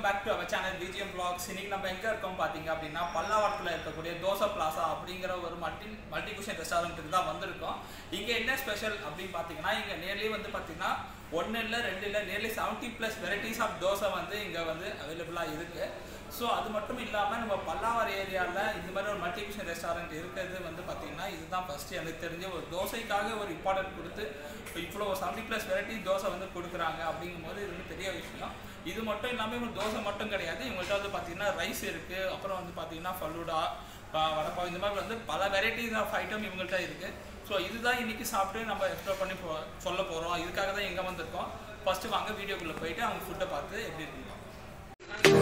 welcome back to our channel BGM blogs இன்னைக்கு நம்ம எங்க இருக்கோம் பாத்தீங்க அப்படின்னா பல்லாவரத்தில் இருக்கக்கூடிய தோசை பிளாசா அப்படிங்கிற ஒரு மல்டி மல்டி குஷன் ரெஸ்டாரண்ட்டுக்கு தான் வந்திருக்கோம் இங்க என்ன ஸ்பெஷல் அப்படின்னு பாத்தீங்கன்னா இங்க நேர்லி வந்து பாத்தீங்கன்னா ஒன்னு இல்ல ரெண்டு இல்ல nearly seventy plus varieties of dosa வந்து இங்க வந்து அவைலபிளா இருக்கு ஸோ அது மட்டும் இல்லாமல் நம்ம பல்லாவரம் ஏரியாவில் இந்த மாதிரி ஒரு மல்டி குஷன் ரெஸ்டாரண்ட் இருக்கிறது வந்து பார்த்தீங்கன்னா இதுதான் ஃபஸ்ட்டு எனக்கு தெரிஞ்ச ஒரு தோசைக்காக ஒரு இம்பார்ட்டன்ட் கொடுத்து இவ்வளோ செவன்ட்டி ப்ளஸ் வெரைட்டி தோசை வந்து கொடுக்குறாங்க அப்படிங்கும்போது இது வந்து பெரிய விஷயம் இது மட்டும் இல்லாமல் இவங்க தோசை மட்டும் கிடையாது இவங்கள்ட்ட வந்து பார்த்தீங்கன்னா ரைஸ் இருக்குது அப்புறம் வந்து பார்த்தீங்கன்னா ஃபல்லூடா வடப்பாவு இந்த மாதிரி வந்து பல வெரைட்டிஸ் ஆஃப் ஐட்டம் இவங்கள்ட்ட இருக்குது ஸோ இதுதான் இன்னைக்கு சாப்பிட்டு நம்ம எக்ஸ்ப்ளோர் பண்ணி போ சொல்ல போகிறோம் இதுக்காக தான் எங்கே வந்திருக்கோம் ஃபஸ்ட்டு வாங்க வீடியோக்குள்ளே போயிட்டு அவங்க ஃபுட்டை பார்த்து எப்படி இருக்குங்க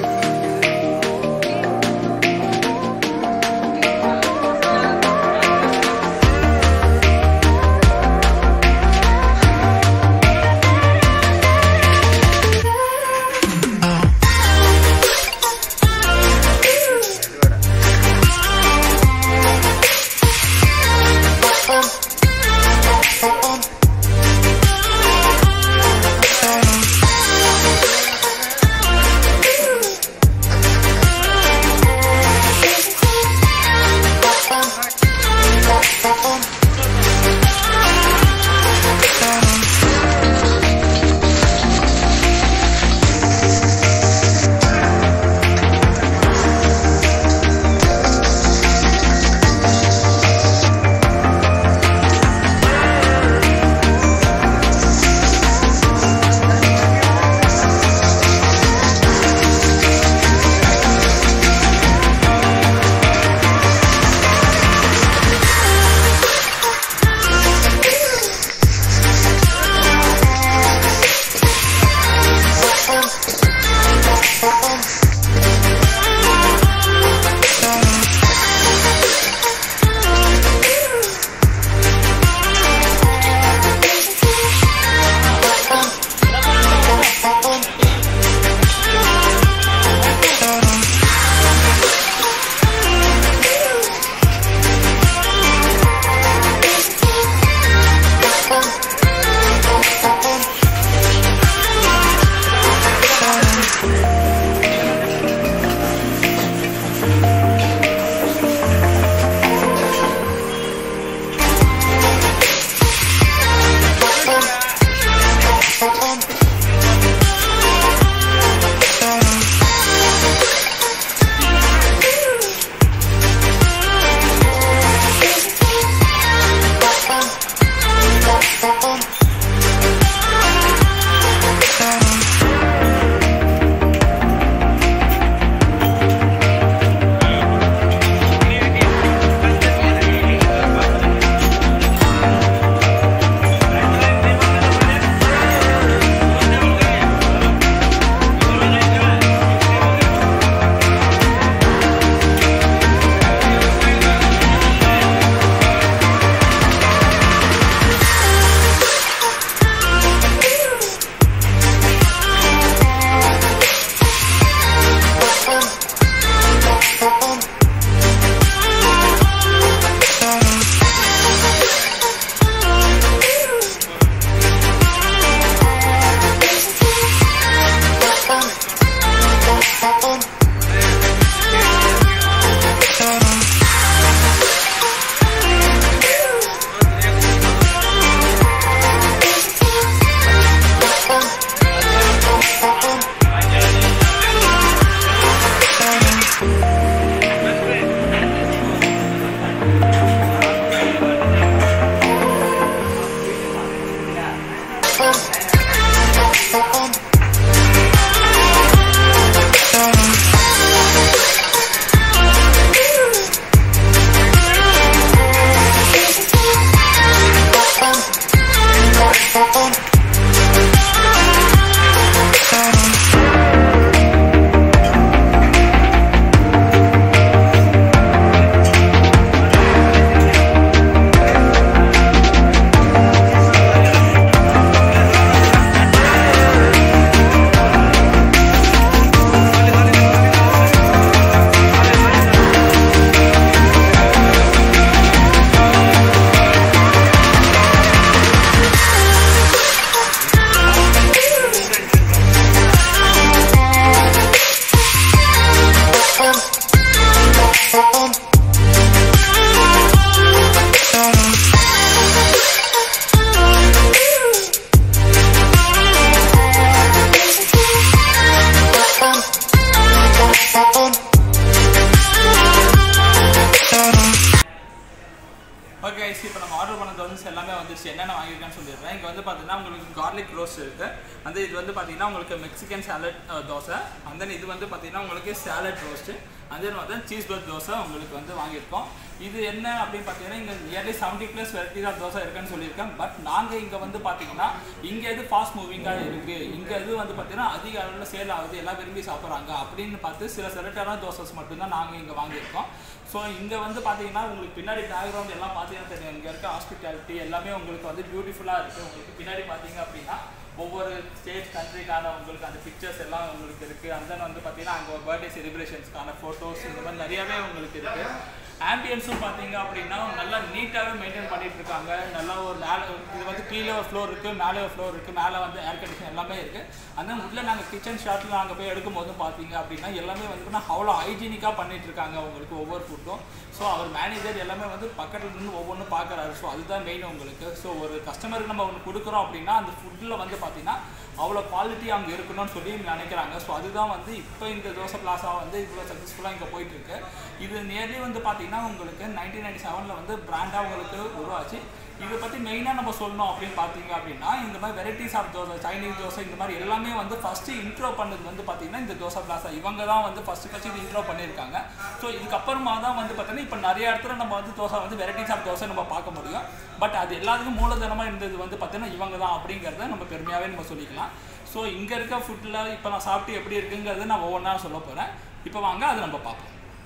வந்து பார்த்தீங்கன்னா உங்களுக்கு கார்லிக் ரோஸ்ட் இருக்குது அந்த இது வந்து பார்த்தீங்கன்னா உங்களுக்கு Mexican salad dosa and then இது வந்து பார்த்தீங்கன்னா உங்களுக்கு சாலட் ரோஸ்ட்டு and then வந்து சீஸ் பர்க் தோசை உங்களுக்கு வந்து வாங்கியிருக்கோம் இது என்ன அப்படின்னு பார்த்தீங்கன்னா இங்கே nearly seventy plus varieties of dosa இருக்குன்னு சொல்லியிருக்கேன் பட் நாங்கள் இங்கே வந்து பார்த்தீங்கன்னா இங்கே எது ஃபாஸ்ட் மூவிங்காக இருக்குது இங்கே இது வந்து பார்த்தீங்கன்னா அதிக அளவில் சேல் ஆகுது எல்லாம் விரும்பி சாப்பிட்றாங்க அப்படின்னு பார்த்து சில செலக்டான தோசஸ் மட்டும்தான் நாங்கள் இங்கே வாங்கியிருக்கோம் ஸோ இங்கே வந்து பார்த்தீங்கன்னா உங்களுக்கு பின்னாடி பேக்ரவுண்ட் எல்லாம் பார்த்தீங்கன்னா தெரியும் இங்கே இருக்க ஹாஸ்பிட்டாலிட்டி எல்லாமே உங்களுக்கு வந்து பியூட்டிஃபுல்லாக இருக்குது உங்களுக்கு பின்னாடி பார்த்தீங்க அப்படின்னா ஒவ்வொரு ஸ்டேட் கண்ட்ரிக்கான உங்களுக்கு அந்த பிக்சர்ஸ் எல்லாம் உங்களுக்கு இருக்குது அந்த வந்து பார்த்தீங்கன்னா அங்கே பர்த்டே செலிப்ரேஷன்ஸ்க்கான ஃபோட்டோஸ் இந்த மாதிரி நிறையாவே உங்களுக்கு இருக்குது ஆம்பியன்ஸும் பார்த்தீங்க அப்படின்னா நல்லா நீட்டாகவே மெயின்டைன் பண்ணிட்டு இருக்காங்க நல்லா ஒரு மேலே இது வந்து கீழே ஒரு ஃப்ளோர் இருக்குது மேலே ஒரு ஃப்ளோர் இருக்குது மேலே வந்து ஏர் கண்டிஷன் எல்லாமே இருக்குது அந்த உள்ளே நாங்கள் கிச்சன் ஷாட்டில் நாங்கள் போய் எடுக்கும் போது பார்த்தீங்க அப்படின்னா எல்லாமே வந்து அவ்வளோ ஹைஜீனிக்காக பண்ணிட்டு இருக்காங்க உங்களுக்கு ஒவ்வொரு ஃபுட்டும் ஸோ அவர் மேனேஜர் எல்லாமே வந்து பக்கத்தில் இருந்து ஒவ்வொன்றும் பார்க்குறாரு ஸோ அதுதான் மெயின் உங்களுக்கு ஸோ ஒரு கஸ்டமருக்கு நம்ம ஒன்று கொடுக்குறோம் அப்படின்னா அந்த ஃபுட்டில் வந்து பார்த்தீங்கன்னா அவ்வளோ குவாலிட்டி அங்கே இருக்கணும்னு சொல்லி நினைக்கிறாங்க ஸோ அதுதான் வந்து இப்போ இந்த தோசை பிளாசா வந்து இவ்வளோ சக்ஸஸ்ஃபுல்லாக இங்கே போயிட்டு இருக்கு இது நியர்லி வந்து பார்த்தீங்கன்னா உங்களுக்கு நைன்டீன் நைன்டி செவனில் வந்து பிராண்டாக உங்களுக்கு உருவாச்சு இதை பற்றி மெயினாக நம்ம சொல்லணும் அப்படின்னு பார்த்தீங்க அப்படின்னா இந்த மாதிரி varieties of dosa Chinese dosa இந்த மாதிரி எல்லாமே வந்து ஃபஸ்ட்டு இன்ட்ரோ பண்ணது வந்து பார்த்தீங்கன்னா இந்த தோசை பிளாசா இவங்க தான் வந்து ஃபஸ்ட்டு ஃபஸ்ட்டு இது இன்ட்ரோ பண்ணியிருக்காங்க ஸோ இதுக்கப்புறமா தான் வந்து பார்த்தீங்கன்னா இப்போ நிறைய இடத்துல நம்ம வந்து தோசை வந்து வெரைட்டிஸ் ஆஃப் தோசை நம்ம பார்க்க முடியும் பட் அது எல்லாத்துக்கும் மூலதனமாக இருந்தது வந்து பார்த்தீங்கன்னா இவங்க தான் அப்படிங்கிறத நம்ம பெருமையாகவே நம்ம சொல்லிக்கலாம் ஸோ இங்கே இருக்க ஃபுட்டில் இப்போ நான் சாப்பிட்டு எப்படி இருக்குங்கிறத நான் ஒவ்வொன்றா சொல்ல போகிறேன் இப்போ வாங்க அதை நம்ம பார்ப்போம்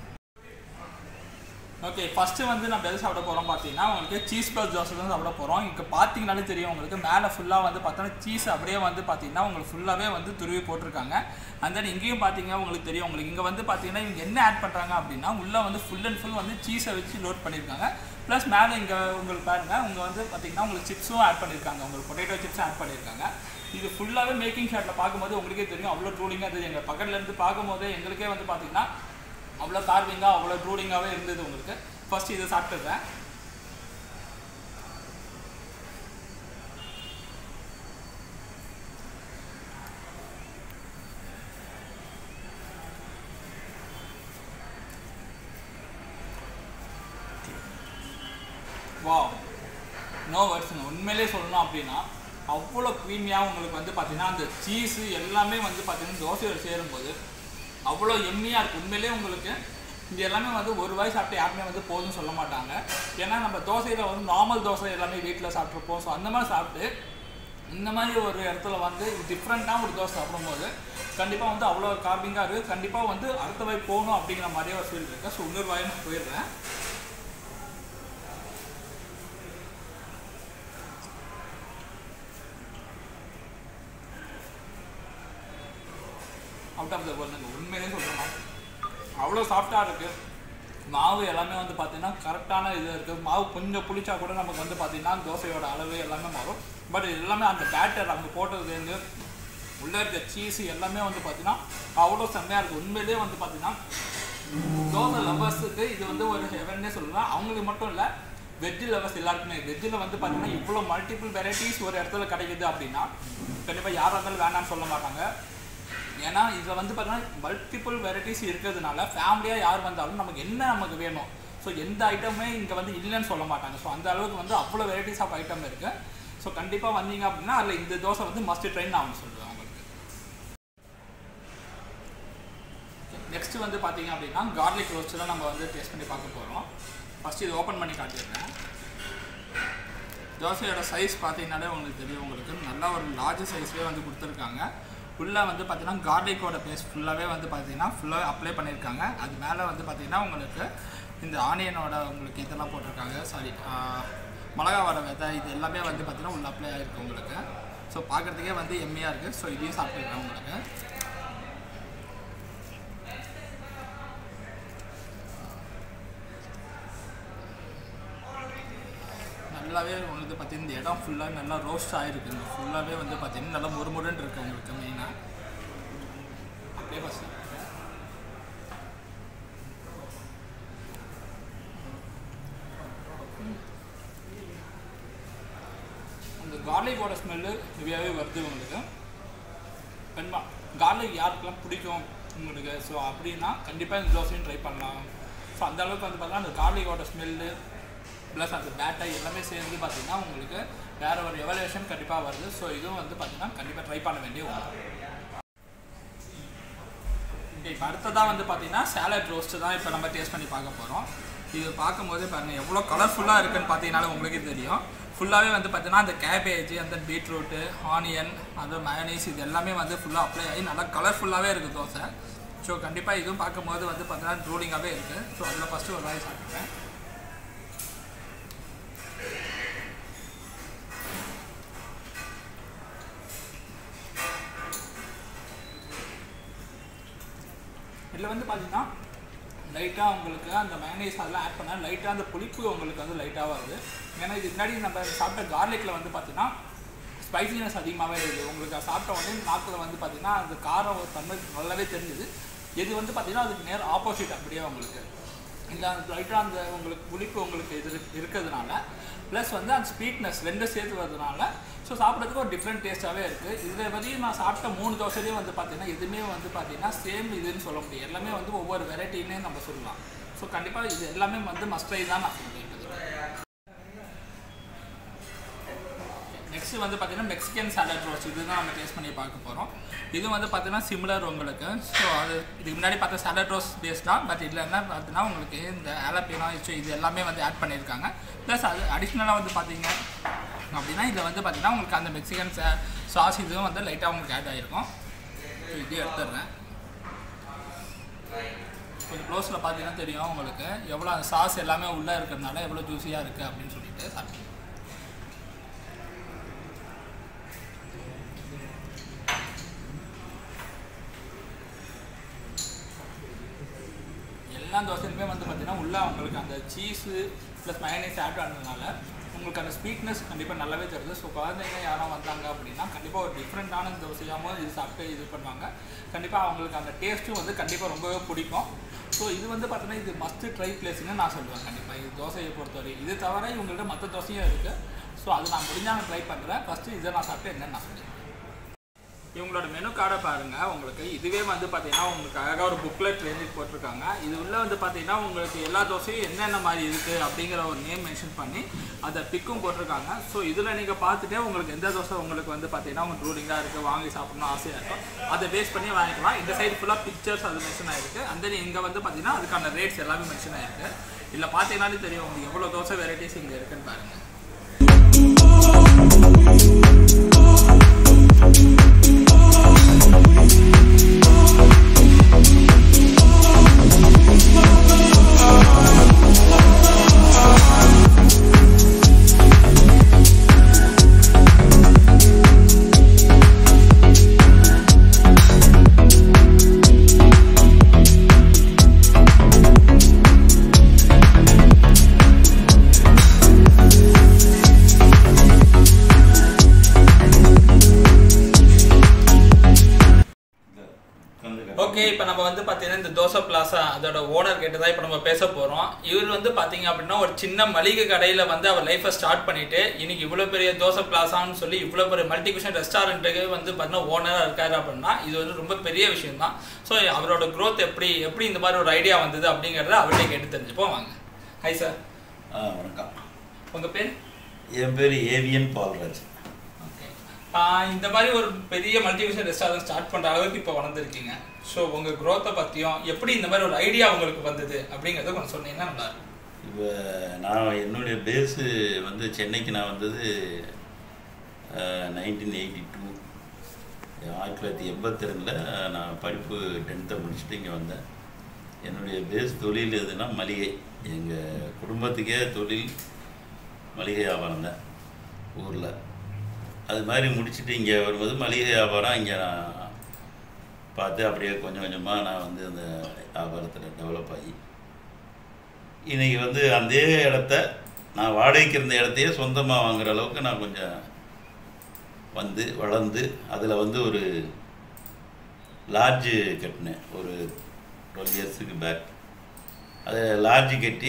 ஓகே ஃபஸ்ட்டு வந்து நம்ம எது சாப்பிட போகிறோம் பார்த்தீங்கன்னா உங்களுக்கு சீஸ் பர்ஸ் தோசை தான் சாப்பிட போகிறோம் இங்கே பார்த்தீங்கனாலே தெரியும் உங்களுக்கு மேலே ஃபுல்லாக வந்து பார்த்தோன்னா சீஸ் அப்படியே வந்து பார்த்தீங்கன்னா உங்களுக்கு ஃபுல்லாகவே வந்து துருவி போட்டிருக்காங்க அண்ட் தென் இங்கேயும் பார்த்தீங்கன்னா உங்களுக்கு தெரியும் உங்களுக்கு இங்கே வந்து பார்த்தீங்கன்னா இவங்க என்ன ஆட் பண்ணுறாங்க அப்படின்னா உள்ளே வந்து ஃபுல் அண்ட் ஃபுல் வந்து சீஸை வச்சு லோட் பண்ணியிருக்காங்க ப்ளஸ் மேலே இங்கே உங்களுக்கு பாருங்கள் உங்க வந்து பார்த்தீங்கன்னா உங்களுக்கு சிப்ஸும் ஆட் பண்ணியிருக்காங்க உங்களுக்கு பொட்டேட்டோ சிப்ஸும் ஆட் பண்ணியிருக்காங்க இது ஃபுல்லாகவே மேக்கிங் ஷாட்டில் பார்க்கும்போது உங்களுக்கே தெரியும் அவ்வளோ ட்ரூலிங்காக இருந்தது எங்கள் பக்கத்துல இருந்து பார்க்கும்போது எங்களுக்கே வந்து பார்த்தீங்கன்னா அவ்வளோ கார்விங்காக அவ்வளோ ட்ரூலிங்காகவே இருந்தது உங்களுக்கு ஃபர்ஸ்ட் இதை சாப்பிட்டுறேன் வாவ் நோ வேர்ட்ஸுங்க உண்மையிலே சொல்லணும் அப்படின்னா அவ்வளோ க்ரீமியாக உங்களுக்கு வந்து பார்த்தீங்கன்னா அந்த சீஸு எல்லாமே வந்து பார்த்தீங்கன்னா தோசையோட சேரும்போது அவ்வளோ எம்மியாக இருக்குது உண்மையிலே உங்களுக்கு இது எல்லாமே வந்து ஒரு வாய் சாப்பிட்டு யாருமே வந்து போதும்னு சொல்ல மாட்டாங்க ஏன்னா நம்ம தோசையில் வந்து நார்மல் தோசை எல்லாமே வீட்டில் சாப்பிட்ருப்போம் ஸோ அந்த மாதிரி சாப்பிட்டு இந்த மாதிரி ஒரு இடத்துல வந்து டிஃப்ரெண்ட்டாக ஒரு தோசை சாப்பிடும்போது கண்டிப்பாக வந்து அவ்வளோ கார்பிங்காக இருக்குது கண்டிப்பாக வந்து அடுத்த வாய் போகணும் அப்படிங்கிற மாதிரியே ஒரு ஃபீல் இருக்குது ஸோ இன்னொரு வாய் நான் போயிடுறேன் அவுட் ஆஃப் த வேர்ல்டுங்க உண்மையிலே சொல்கிறேன் அவ்வளோ சாஃப்டாக இருக்குது மாவு எல்லாமே வந்து பார்த்தீங்கன்னா கரெக்டான இது இருக்குது மாவு கொஞ்சம் புளிச்சா கூட நமக்கு வந்து பார்த்தீங்கன்னா தோசையோட அளவு எல்லாமே மாறும் பட் இது எல்லாமே அந்த பேட்டர் அவங்க போட்டதுலேருந்து உள்ளே இருக்க சீஸ் எல்லாமே வந்து பார்த்தீங்கன்னா அவ்வளோ செம்மையாக இருக்குது உண்மையிலே வந்து பார்த்தீங்கன்னா தோசை லவர்ஸுக்கு இது வந்து ஒரு ஹெவன்னே சொல்லலாம் அவங்களுக்கு மட்டும் இல்லை வெஜ் லவர்ஸ் எல்லாருக்குமே வெஜ்ஜில் வந்து பார்த்தீங்கன்னா இவ்வளோ மல்டிபிள் வெரைட்டிஸ் ஒரு இடத்துல கிடைக்குது அப்படின்னா கண்டிப்பாக யாராக இருந்தாலும் வேணாம்னு சொல்ல மாட்டாங்க ஏன்னா இதில் வந்து பார்த்தீங்கன்னா மல்டிபிள் வெரைட்டிஸ் இருக்கிறதுனால ஃபேமிலியாக யார் வந்தாலும் நமக்கு என்ன நமக்கு வேணும் ஸோ எந்த ஐட்டமே இங்கே வந்து இல்லைன்னு சொல்ல மாட்டாங்க ஸோ அந்த அளவுக்கு வந்து அவ்வளோ வெரைட்டிஸ் ஆஃப் ஐட்டம் இருக்குது ஸோ கண்டிப்பாக வந்தீங்க அப்படின்னா அதில் இந்த தோசை வந்து மஸ்ட் ட்ரெயின் நான் சொல்லுவேன் உங்களுக்கு நெக்ஸ்ட் வந்து பார்த்தீங்க அப்படின்னா கார்லிக் ரோஸ்ட் தான் நம்ம வந்து டேஸ்ட் பண்ணி பார்க்க போகிறோம் ஃபஸ்ட்டு இது ஓப்பன் பண்ணி காட்டிடுறேன் தோசையோட சைஸ் பார்த்தீங்கன்னாலே உங்களுக்கு தெரியும் உங்களுக்கு நல்லா ஒரு லார்ஜ் சைஸ்லேயே வந்து கொடுத்துருக்காங்க உள்ளே வந்து பார்த்தீங்கன்னா கார்லிக்கோட பேஸ்ட் ஃபுல்லாகவே வந்து பார்த்தீங்கன்னா ஃபுல்லாகவே அப்ளை பண்ணியிருக்காங்க அது மேலே வந்து பார்த்தீங்கன்னா உங்களுக்கு இந்த ஆனியனோட உங்களுக்கு இதெல்லாம் போட்டிருக்காங்க சாரி மிளகாவோட விதை இது எல்லாமே வந்து பார்த்தீங்கன்னா உள்ள அப்ளை ஆகிருக்கு உங்களுக்கு ஸோ பார்க்குறதுக்கே வந்து எம்மியாக இருக்குது ஸோ இதையும் சாப்பிட்டுருக்கேன் உங்களுக்கு நல்லாவே உங்களுக்கு பார்த்தீங்கன்னா இந்த இடம் ஃபுல்லாக நல்லா ரோஸ்ட் ஆகிருக்கு ஃபுல்லாகவே வந்து பார்த்தீங்கன்னா நல்லா முறுமுறுன்னு இருக்குது உங்களுக்கு மெயினாக அப்படியே ஃபஸ்ட் அந்த கார்லிக்கோட ஸ்மெல்லு ஹெவியாகவே வருது உங்களுக்கு கண்டிப்பா கார்லிக் யாருக்கெல்லாம் பிடிக்கும் உங்களுக்கு ஸோ அப்படின்னா கண்டிப்பாக இந்த தோசையும் ட்ரை பண்ணலாம் ஸோ அந்த அளவுக்கு வந்து பார்த்தீங்கன்னா அந்த கார்லிக்கோட ஸ்மெல்லு ப்ளஸ் அந்த பேட்டை எல்லாமே சேர்ந்து பார்த்தீங்கன்னா உங்களுக்கு வேற ஒரு எவல்யூஷன் கண்டிப்பாக வருது ஸோ இதுவும் வந்து பார்த்தீங்கன்னா கண்டிப்பாக ட்ரை பண்ண வேண்டிய ஒன்று இப்போ அடுத்ததாக வந்து பார்த்தீங்கன்னா சேலட் ரோஸ்ட்டு தான் இப்போ நம்ம டேஸ்ட் பண்ணி பார்க்க போகிறோம் இது பார்க்கும்போது பாருங்கள் எவ்வளோ கலர்ஃபுல்லாக இருக்குன்னு பார்த்தீங்கனாலும் உங்களுக்கே தெரியும் ஃபுல்லாகவே வந்து பார்த்தீங்கன்னா அந்த கேபேஜ் அந்த பீட்ரூட்டு ஆனியன் அந்த மயனீஸ் இது எல்லாமே வந்து ஃபுல்லாக அப்ளை ஆகி நல்லா கலர்ஃபுல்லாகவே இருக்குது தோசை ஸோ கண்டிப்பாக இதுவும் பார்க்கும்போது வந்து பார்த்தீங்கன்னா ட்ரூலிங்காகவே இருக்குது ஸோ அதில் ஃபஸ்ட்டு ஒரு வாய் சாப்பிட்றேன் இதில் வந்து பார்த்தீங்கன்னா லைட்டாக உங்களுக்கு அந்த மயனேஸ் அதெல்லாம் ஆட் பண்ணால் லைட்டாக அந்த புளிப்பு உங்களுக்கு வந்து லைட்டாக வருது ஏன்னா இது முன்னாடி நம்ம சாப்பிட்ட கார்லிக்கில் வந்து பார்த்தீங்கன்னா ஸ்பைசினஸ் அதிகமாகவே இருக்குது உங்களுக்கு அதை சாப்பிட்ட உடனே நாக்கில் வந்து பார்த்தீங்கன்னா அந்த காரம் ஒரு தன்மை நல்லாவே தெரிஞ்சுது இது வந்து பார்த்தீங்கன்னா அதுக்கு நேர் ஆப்போசிட் அப்படியே உங்களுக்கு இந்த லைட்டாக அந்த உங்களுக்கு புளிப்பு உங்களுக்கு இது இருக்கிறதுனால ப்ளஸ் வந்து அந்த ஸ்வீட்னஸ் ரெண்டும் சேர்த்து வரதுனால ஸோ சாப்பிட்றதுக்கு ஒரு டிஃப்ரெண்ட் டேஸ்ட்டாகவே இருக்குது இதில் வரையும் நான் சாப்பிட்ட மூணு தோசையிலையும் வந்து பார்த்தீங்கன்னா எதுவுமே வந்து பார்த்தீங்கன்னா சேம் இதுன்னு சொல்ல முடியும் எல்லாமே வந்து ஒவ்வொரு வெரைட்டின்னே நம்ம சொல்லலாம் ஸோ கண்டிப்பாக இது எல்லாமே வந்து மஸ்ட் தான் நான் சொல்லுவேன் நெக்ஸ்ட் வந்து பார்த்தீங்கன்னா மெக்சிகன் சாலட் ரோஸ் இதுதான் நம்ம டேஸ்ட் பண்ணி பார்க்க போகிறோம் இது வந்து பார்த்தீங்கன்னா சிமிலர் உங்களுக்கு ஸோ அது இதுக்கு முன்னாடி பார்த்த சாலட் ரோஸ் பேஸ் தான் பட் இதில் என்ன பார்த்தீங்கன்னா உங்களுக்கு இந்த ஆலப்பினோ இது எல்லாமே வந்து ஆட் பண்ணியிருக்காங்க ப்ளஸ் அது அடிஷ்னலாக வந்து பார்த்தீங்க அப்படின்னா இதில் வந்து பார்த்தீங்கன்னா உங்களுக்கு அந்த மெக்சிகன் சா சாஸ் இதுவும் வந்து லைட்டாக உங்களுக்கு ஆட் ஆகிருக்கும் ஸோ இதையும் எடுத்துடுறேன் கொஞ்சம் க்ளோஸில் பார்த்தீங்கன்னா தெரியும் உங்களுக்கு எவ்வளோ அந்த சாஸ் எல்லாமே உள்ளே இருக்கிறதுனால எவ்வளோ ஜூஸியாக இருக்குது அப்படின்னு சொல்லிட்டு சாப்பிட்டு எல்லா தோசையிலுமே வந்து பார்த்தீங்கன்னா உள்ளே உங்களுக்கு அந்த சீஸு ப்ளஸ் மயனைஸ் ஆட் ஆனதுனால உங்களுக்கு அந்த ஸ்வீட்னஸ் கண்டிப்பாக நல்லாவே தருது ஸோ குழந்தைங்க யாரும் வந்தாங்க அப்படின்னா கண்டிப்பாக ஒரு டிஃப்ரெண்ட்டான தோசையாகவும் இது சாப்பிட்டு இது பண்ணுவாங்க கண்டிப்பாக அவங்களுக்கு அந்த டேஸ்ட்டும் வந்து கண்டிப்பாக ரொம்பவே பிடிக்கும் ஸோ இது வந்து பார்த்தீங்கன்னா இது மஸ்ட் ட்ரை பிளேஸ்னு நான் சொல்லுவேன் கண்டிப்பாக இது தோசையை பொறுத்தவரை இது தவிர இவங்கள்ட்ட மற்ற தோசையும் இருக்குது ஸோ அது நான் முடிஞ்சால் ட்ரை பண்ணுறேன் ஃபஸ்ட்டு இதை நான் சாப்பிட்டு என்னன்னு நான் சொல்லுவேன் இவங்களோட மெனு கார்டை பாருங்க உங்களுக்கு இதுவே வந்து பார்த்தீங்கன்னா உங்களுக்கு அழகாக ஒரு புக்லெட் எழுதி போட்டிருக்காங்க இது உள்ள வந்து பார்த்தீங்கன்னா உங்களுக்கு எல்லா தோசையும் என்னென்ன மாதிரி இருக்குது அப்படிங்கிற ஒரு நேம் மென்ஷன் பண்ணி அதை பிக்கும் போட்டிருக்காங்க ஸோ இதில் நீங்கள் பார்த்துட்டே உங்களுக்கு எந்த தோசை உங்களுக்கு வந்து பார்த்தீங்கன்னா உங்களுக்கு ரூலிங்காக இருக்குது வாங்கி சாப்பிடணும் ஆசையாக இருக்கும் அதை பேஸ் பண்ணி வாங்கிக்கலாம் இந்த சைடு ஃபுல்லாக பிக்சர்ஸ் அது மென்ஷன் ஆயிருக்கு அந்த இங்கே வந்து பார்த்தீங்கன்னா அதுக்கான ரேட்ஸ் எல்லாமே மென்ஷன் ஆயிருக்கு இதில் பார்த்தீங்கன்னாலே தெரியும் உங்களுக்கு எவ்வளோ தோசை வெரைட்டிஸ் இங்கே இருக்குன்னு பாருங்கள் ஓகே இப்போ நம்ம வந்து பார்த்தீங்கன்னா இந்த தோசை பிளாசா அதோட ஓனர் கிட்ட தான் இப்போ நம்ம பேச போகிறோம் இவர் வந்து பார்த்தீங்க அப்படின்னா ஒரு சின்ன மளிகை கடையில் வந்து அவர் லைஃப்பை ஸ்டார்ட் பண்ணிட்டு இன்னைக்கு இவ்வளோ பெரிய தோசை பிளாசான்னு சொல்லி இவ்வளோ பெரிய மல்டி குஷன் ரெஸ்டாரண்ட்டுக்கு வந்து பார்த்தீங்கன்னா ஓனராக இருக்காரு அப்படின்னா இது வந்து ரொம்ப பெரிய விஷயம் தான் ஸோ அவரோட க்ரோத் எப்படி எப்படி இந்த மாதிரி ஒரு ஐடியா வந்தது அப்படிங்கிறத அவர்கிட்ட கேட்டு தெரிஞ்சுப்போம் வாங்க ஹை சார் ஆ வணக்கம் உங்கள் பேர் என் பேர் ஏவியன் பால்ராஜ் ஓகே இந்த மாதிரி ஒரு பெரிய மல்டிவிஷன் ரெஸ்டாரண்ட் ஸ்டார்ட் பண்ணுற அளவுக்கு இப்போ வளர்ந்துருக்கீங்க ஸோ உங்கள் க்ரோத்தை பற்றியும் எப்படி இந்த மாதிரி ஒரு ஐடியா உங்களுக்கு வந்தது அப்படிங்கிறத கொஞ்சம் சொன்னீங்கன்னா நல்லா இருக்கும் இப்போ நான் என்னுடைய பேஸு வந்து சென்னைக்கு நான் வந்தது நைன்டீன் எயிட்டி டூ ஆயிரத்தி தொள்ளாயிரத்தி எண்பத்தி ரெண்டில் நான் படிப்பு டென்த்தை முடிச்சுட்டு இங்கே வந்தேன் என்னுடைய பேஸ் தொழில் எதுனா மளிகை எங்கள் குடும்பத்துக்கே தொழில் மளிகை வியாபாரம் தான் ஊரில் அது மாதிரி முடிச்சுட்டு இங்கே வரும்போது மளிகை வியாபாரம் இங்கே நான் பார்த்து அப்படியே கொஞ்சம் கொஞ்சமாக நான் வந்து அந்த வியாபாரத்தில் டெவலப் ஆகி இன்றைக்கி வந்து அதே இடத்த நான் வாடகைக்கு இருந்த இடத்தையே சொந்தமாக வாங்குற அளவுக்கு நான் கொஞ்சம் வந்து வளர்ந்து அதில் வந்து ஒரு லாட்ஜு கட்டினேன் ஒரு டுவெல் இயர்ஸுக்கு பேக் அதை லாட்ஜு கட்டி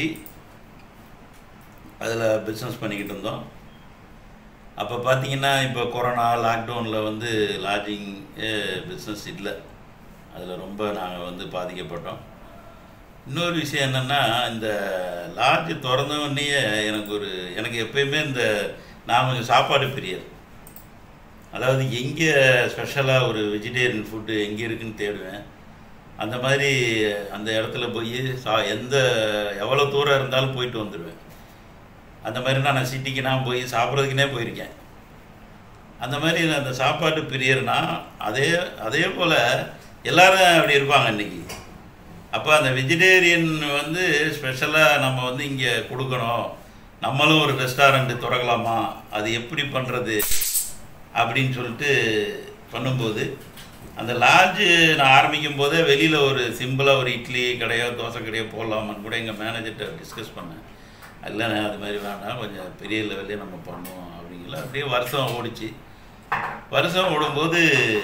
அதில் பிஸ்னஸ் பண்ணிக்கிட்டு இருந்தோம் அப்போ பார்த்தீங்கன்னா இப்போ கொரோனா லாக்டவுனில் வந்து லாட்ஜிங் பிஸ்னஸ் இல்லை அதில் ரொம்ப நாங்கள் வந்து பாதிக்கப்பட்டோம் இன்னொரு விஷயம் என்னென்னா இந்த லாட்ஜ் திறந்த உடனேயே எனக்கு ஒரு எனக்கு எப்பயுமே இந்த நான் கொஞ்சம் சாப்பாடு பிரியர் அதாவது எங்கே ஸ்பெஷலாக ஒரு வெஜிடேரியன் ஃபுட்டு எங்கே இருக்குன்னு தேடுவேன் அந்த மாதிரி அந்த இடத்துல போய் சா எந்த எவ்வளோ தூரம் இருந்தாலும் போயிட்டு வந்துடுவேன் அந்த மாதிரி நான் சிட்டிக்கு நான் போய் சாப்பிட்றதுக்குனே போயிருக்கேன் அந்த மாதிரி நான் அந்த சாப்பாட்டு பிரியர்னா அதே அதே போல் எல்லாரும் அப்படி இருப்பாங்க இன்னைக்கு அப்போ அந்த வெஜிடேரியன் வந்து ஸ்பெஷலாக நம்ம வந்து இங்கே கொடுக்கணும் நம்மளும் ஒரு ரெஸ்டாரண்ட்டு திறக்கலாமா அது எப்படி பண்ணுறது அப்படின்னு சொல்லிட்டு பண்ணும்போது அந்த லாட்ஜு நான் ஆரம்பிக்கும் போதே வெளியில் ஒரு சிம்பிளாக ஒரு இட்லி கடையோ தோசை கடையோ போடலாமான்னு கூட எங்கள் மேனேஜர்கிட்ட டிஸ்கஸ் பண்ணேன் இல்லைண்ணே அது மாதிரி வேண்டாம் கொஞ்சம் பெரிய லெவல்லே நம்ம பண்ணுவோம் அப்படிங்கல அப்படியே வருஷம் ஓடிச்சு வருஷம் ஓடும்போது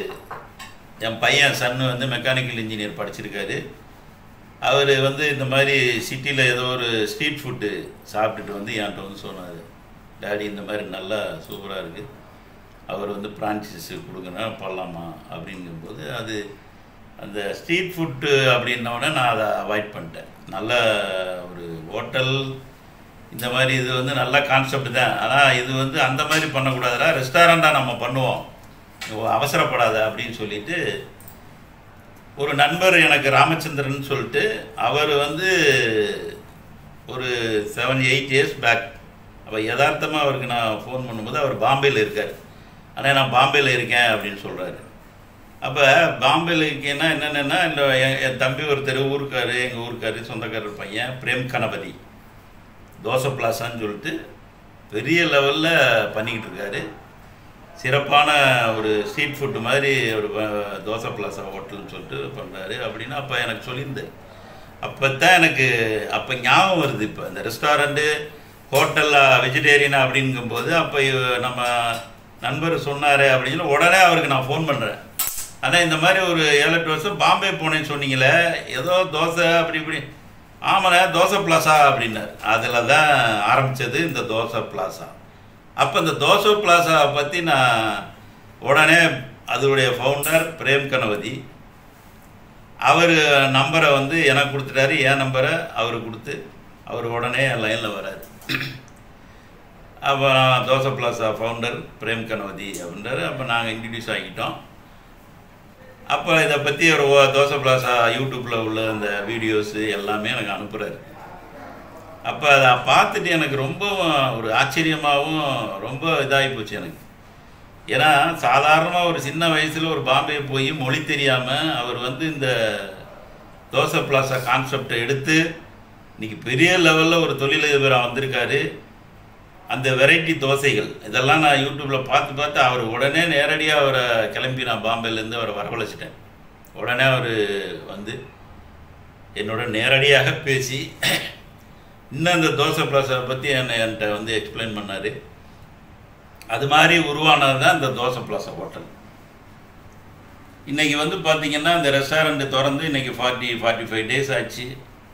என் பையன் சன்னு வந்து மெக்கானிக்கல் இன்ஜினியர் படிச்சிருக்காரு அவர் வந்து இந்த மாதிரி சிட்டியில் ஏதோ ஒரு ஸ்ட்ரீட் ஃபுட்டு சாப்பிட்டுட்டு வந்து என்கிட்ட வந்து சொன்னார் டாடி இந்த மாதிரி நல்லா சூப்பராக இருக்குது அவர் வந்து பிரான்ச்சைஸ் கொடுக்கணும் பண்ணலாமா அப்படிங்கும்போது அது அந்த ஸ்ட்ரீட் ஃபுட்டு அப்படின்னோடனே நான் அதை அவாய்ட் பண்ணிட்டேன் நல்ல ஒரு ஹோட்டல் இந்த மாதிரி இது வந்து நல்ல கான்செப்ட் தான் ஆனால் இது வந்து அந்த மாதிரி பண்ணக்கூடாதுடா ரெஸ்டாரண்ட்டாக நம்ம பண்ணுவோம் நீ அவசரப்படாத அப்படின்னு சொல்லிட்டு ஒரு நண்பர் எனக்கு ராமச்சந்திரன் சொல்லிட்டு அவர் வந்து ஒரு செவன் எயிட் இயர்ஸ் பேக் அப்போ யதார்த்தமாக அவருக்கு நான் ஃபோன் பண்ணும்போது அவர் பாம்பேயில் இருக்கார் ஆனால் நான் பாம்பேயில் இருக்கேன் அப்படின்னு சொல்கிறாரு அப்போ பாம்பேயில் இருக்கேன்னா என்னென்னா இந்த என் என் தம்பி ஒருத்தர் ஊருக்காரு எங்கள் ஊருக்காரு சொந்தக்காரர் பையன் பிரேம் கணபதி தோசை பிளாசான்னு சொல்லிட்டு பெரிய லெவலில் பண்ணிக்கிட்டு இருக்காரு சிறப்பான ஒரு ஸ்ட்ரீட் ஃபுட்டு மாதிரி ஒரு ப- தோசை பிளாசா ஹோட்டல்னு சொல்லிட்டு பண்ணுறாரு அப்படின்னு அப்போ எனக்கு சொல்லியிருந்தேன் அப்போ தான் எனக்கு அப்போ ஞாபகம் வருது இப்போ இந்த ரெஸ்டாரண்ட்டு ஹோட்டலில் வெஜிடேரியனா அப்படிங்கும்போது அப்போ இவ- நம்ம நண்பர் சொன்னார் அப்படின்னு சொல்லி உடனே அவருக்கு நான் ஃபோன் பண்ணுறேன் ஆனால் இந்த மாதிரி ஒரு ஏழு எட்டு வருஷம் பாம்பே போனேன்னு சொன்னீங்களே ஏதோ தோசை அப்படி இப்படி ஆமாண்ணே தோசை பிளாசா அப்படின்னார் அதில் தான் ஆரம்பித்தது இந்த தோசை பிளாசா அப்போ இந்த தோசை பிளாசாவை பற்றி நான் உடனே அதோடைய ஃபவுண்டர் பிரேம் கணபதி அவர் நம்பரை வந்து எனக்கு கொடுத்துட்டாரு என் நம்பரை அவர் கொடுத்து அவர் உடனே லைனில் வராரு அப்போ தோசை பிளாசா ஃபவுண்டர் பிரேம் கணபதி அப்படின்றாரு அப்போ நாங்கள் இன்ட்ரடியூஸ் ஆகிட்டோம் அப்போ இதை பற்றி ஒரு ஓ- தோசை பிளாசா யூடியூப்பில் உள்ள இந்த வீடியோஸு எல்லாமே எனக்கு அனுப்புகிறாரு அப்போ அதை பார்த்துட்டு எனக்கு ரொம்ப ஒரு ஆச்சரியமாகவும் ரொம்ப இதாகி போச்சு எனக்கு ஏன்னா சாதாரணமாக ஒரு சின்ன வயசில் ஒரு பாம்பே போய் மொழி தெரியாமல் அவர் வந்து இந்த தோசை பிளாசா கான்செப்டை எடுத்து இன்னைக்கு பெரிய லெவலில் ஒரு தொழிலதிபராக வந்திருக்காரு அந்த வெரைட்டி தோசைகள் இதெல்லாம் நான் யூடியூப்பில் பார்த்து பார்த்து அவர் உடனே நேரடியாக அவரை கிளம்பி நான் பாம்பேலேருந்து அவரை வரவழைச்சிட்டேன் உடனே அவர் வந்து என்னோட நேரடியாக பேசி இன்னும் இந்த தோசை பிளாஸை பற்றி என்னை என்கிட்ட வந்து எக்ஸ்பிளைன் பண்ணார் அது மாதிரி உருவானது தான் இந்த தோசை பிளாஸா ஹோட்டல் இன்றைக்கி வந்து பார்த்தீங்கன்னா இந்த ரெஸ்டாரண்ட் திறந்து இன்றைக்கி ஃபார்ட்டி ஃபார்ட்டி ஃபைவ் டேஸ் ஆச்சு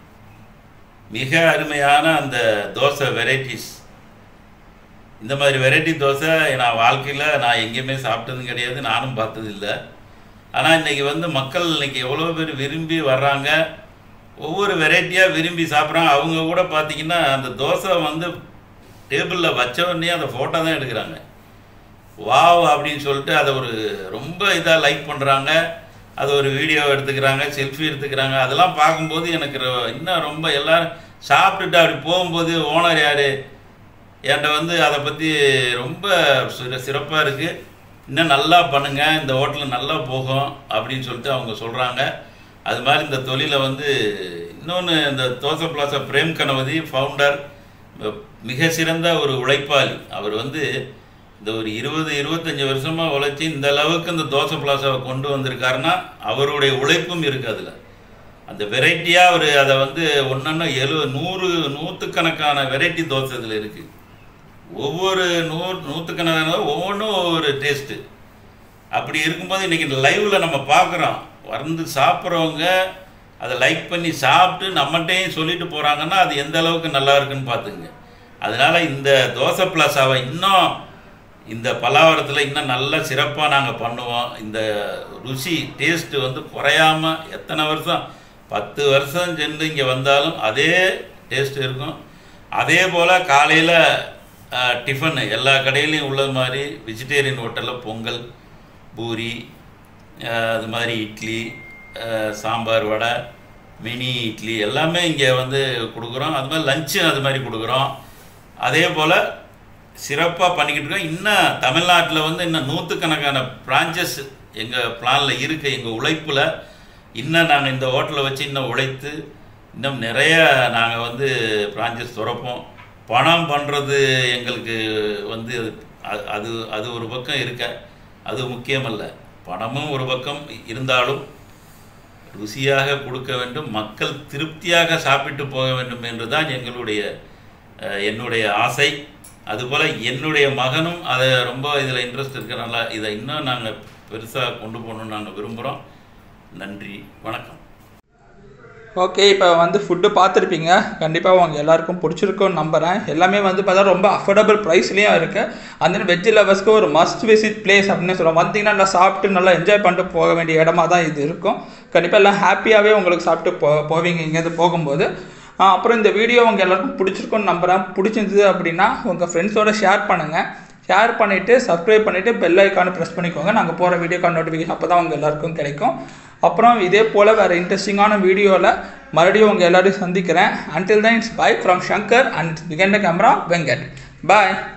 மிக அருமையான அந்த தோசை வெரைட்டிஸ் இந்த மாதிரி வெரைட்டி தோசை நான் வாழ்க்கையில் நான் எங்கேயுமே சாப்பிட்டதும் கிடையாது நானும் பார்த்தது இல்லை ஆனால் இன்றைக்கி வந்து மக்கள் இன்னைக்கு எவ்வளோ பேர் விரும்பி வர்றாங்க ஒவ்வொரு வெரைட்டியாக விரும்பி சாப்பிட்றாங்க அவங்க கூட பார்த்தீங்கன்னா அந்த தோசை வந்து டேபிளில் வச்ச உடனே அந்த ஃபோட்டோ தான் எடுக்கிறாங்க வாவ் அப்படின்னு சொல்லிட்டு அதை ஒரு ரொம்ப இதாக லைக் பண்ணுறாங்க அது ஒரு வீடியோ எடுத்துக்கிறாங்க செல்ஃபி எடுத்துக்கிறாங்க அதெல்லாம் பார்க்கும்போது எனக்கு ரொ- இன்னும் ரொம்ப எல்லாரும் சாப்பிட்டுட்டு அப்படி போகும்போது ஓனர் யார் என்கிட்ட வந்து அதை பற்றி ரொம்ப சிற சிறப்பாக இருக்குது இன்னும் நல்லா பண்ணுங்கள் இந்த ஹோட்டலில் நல்லா போகும் அப்படின்னு சொல்லிட்டு அவங்க சொல்கிறாங்க அது மாதிரி இந்த தொழிலை வந்து இன்னொன்று இந்த தோசை பிளாசா பிரேம் கணபதி ஃபவுண்டர் மிக சிறந்த ஒரு உழைப்பாளி அவர் வந்து இந்த ஒரு இருபது இருபத்தஞ்சி வருஷமாக உழைச்சி இந்த அளவுக்கு இந்த தோசை பிளாசாவை கொண்டு வந்திருக்காருன்னா அவருடைய உழைப்பும் இருக்குது அதில் அந்த வெரைட்டியாக அவர் அதை வந்து ஒன்றொன்று எழு நூறு நூற்றுக்கணக்கான வெரைட்டி தோசை இதில் இருக்குது ஒவ்வொரு நூறு நூற்றுக்கணக்கான ஒவ்வொன்றும் ஒவ்வொரு டேஸ்ட்டு அப்படி இருக்கும்போது இன்றைக்கி லைவில் நம்ம பார்க்குறோம் வந்து சாப்பிட்றவங்க அதை லைக் பண்ணி சாப்பிட்டு நம்மகிட்டையும் சொல்லிட்டு போகிறாங்கன்னா அது எந்த அளவுக்கு நல்லா இருக்குன்னு பார்த்துங்க அதனால் இந்த தோசை பிளாசாவை இன்னும் இந்த பலாவரத்தில் இன்னும் நல்ல சிறப்பாக நாங்கள் பண்ணுவோம் இந்த ருசி டேஸ்ட்டு வந்து குறையாம எத்தனை வருஷம் பத்து வருஷம் சென்று இங்கே வந்தாலும் அதே டேஸ்ட் இருக்கும் அதே போல் காலையில் டிஃபன் எல்லா கடையிலையும் உள்ளது மாதிரி வெஜிடேரியன் ஹோட்டலில் பொங்கல் பூரி அஹ், அது மாதிரி இட்லி அஹ், சாம்பார் வடை மினி இட்லி எல்லாமே இங்கே வந்து கொடுக்குறோம் அது மாதிரி லஞ்சும் அது மாதிரி கொடுக்குறோம் அதே போல் சிறப்பாக பண்ணிக்கிட்டு இருக்கோம் இன்னும் தமிழ்நாட்டில் வந்து இன்னும் நூற்றுக்கணக்கான பிரான்ச்சஸ் எங்கள் பிளானில் இருக்குது எங்கள் உழைப்பில் இன்னும் நாங்கள் இந்த ஹோட்டலை வச்சு இன்னும் உழைத்து இன்னும் நிறைய நாங்கள் வந்து பிரான்ச்சஸ் திறப்போம் பணம் பண்ணுறது எங்களுக்கு வந்து அது அது அது ஒரு பக்கம் இருக்க அது முக்கியமல்ல பணமும் ஒரு பக்கம் இருந்தாலும் ருசியாக கொடுக்க வேண்டும் மக்கள் திருப்தியாக சாப்பிட்டு போக வேண்டும் என்று தான் எங்களுடைய அஹ், என்னுடைய ஆசை அதுபோல் என்னுடைய மகனும் அதை ரொம்ப இதில் இன்ட்ரெஸ்ட் இருக்கிறனால இதை இன்னும் நாங்கள் பெருசாக கொண்டு போகணும்னு நாங்கள் விரும்புகிறோம் நன்றி வணக்கம் ஓகே இப்போ வந்து ஃபுட்டு பார்த்துருப்பீங்க கண்டிப்பாக உங்க எல்லாருக்கும் பிடிச்சிருக்கும்னு நம்புகிறேன் எல்லாமே வந்து பார்த்தா ரொம்ப அஃபோர்டபுள் ப்ரைஸ்லேயும் இருக்குது அந்த வெஜ் லவர்ஸ்க்கு ஒரு மஸ்ட் விசிட் பிளேஸ் அப்படின்னு சொல்லுவோம் வந்தீங்கன்னா நல்லா சாப்பிட்டு நல்லா என்ஜாய் பண்ணிட்டு போக வேண்டிய இடமா தான் இது இருக்கும் கண்டிப்பாக எல்லாம் ஹாப்பியாகவே உங்களுக்கு சாப்பிட்டு போ போவீங்க இங்கேருந்து போகும்போது ஆ, அப்புறம் இந்த வீடியோ உங்கள் எல்லாருக்கும் பிடிச்சிருக்கும்னு நம்புகிறேன் பிடிச்சிருந்தது அப்படின்னா உங்கள் ஃப்ரெண்ட்ஸோட ஷேர் பண்ணுங்கள் ஷேர் பண்ணிவிட்டு சப்ஸ்கிரைப் பண்ணிவிட்டு பெல் ஐக்கானை ப்ரெஸ் பண்ணிக்கோங்க நாங்கள் போகிற வீடியோக்கான நோட்டிஃபிகேஷன் அப்போ தான் உங்கள் எல்லாருக்கும் கிடைக்கும் அப்புறம் இதே போல் வேறு இன்ட்ரெஸ்டிங்கான வீடியோவில் மறுபடியும் உங்கள் எல்லாரையும் சந்திக்கிறேன் until then it's bye from shankar and behind the camera Venkat bye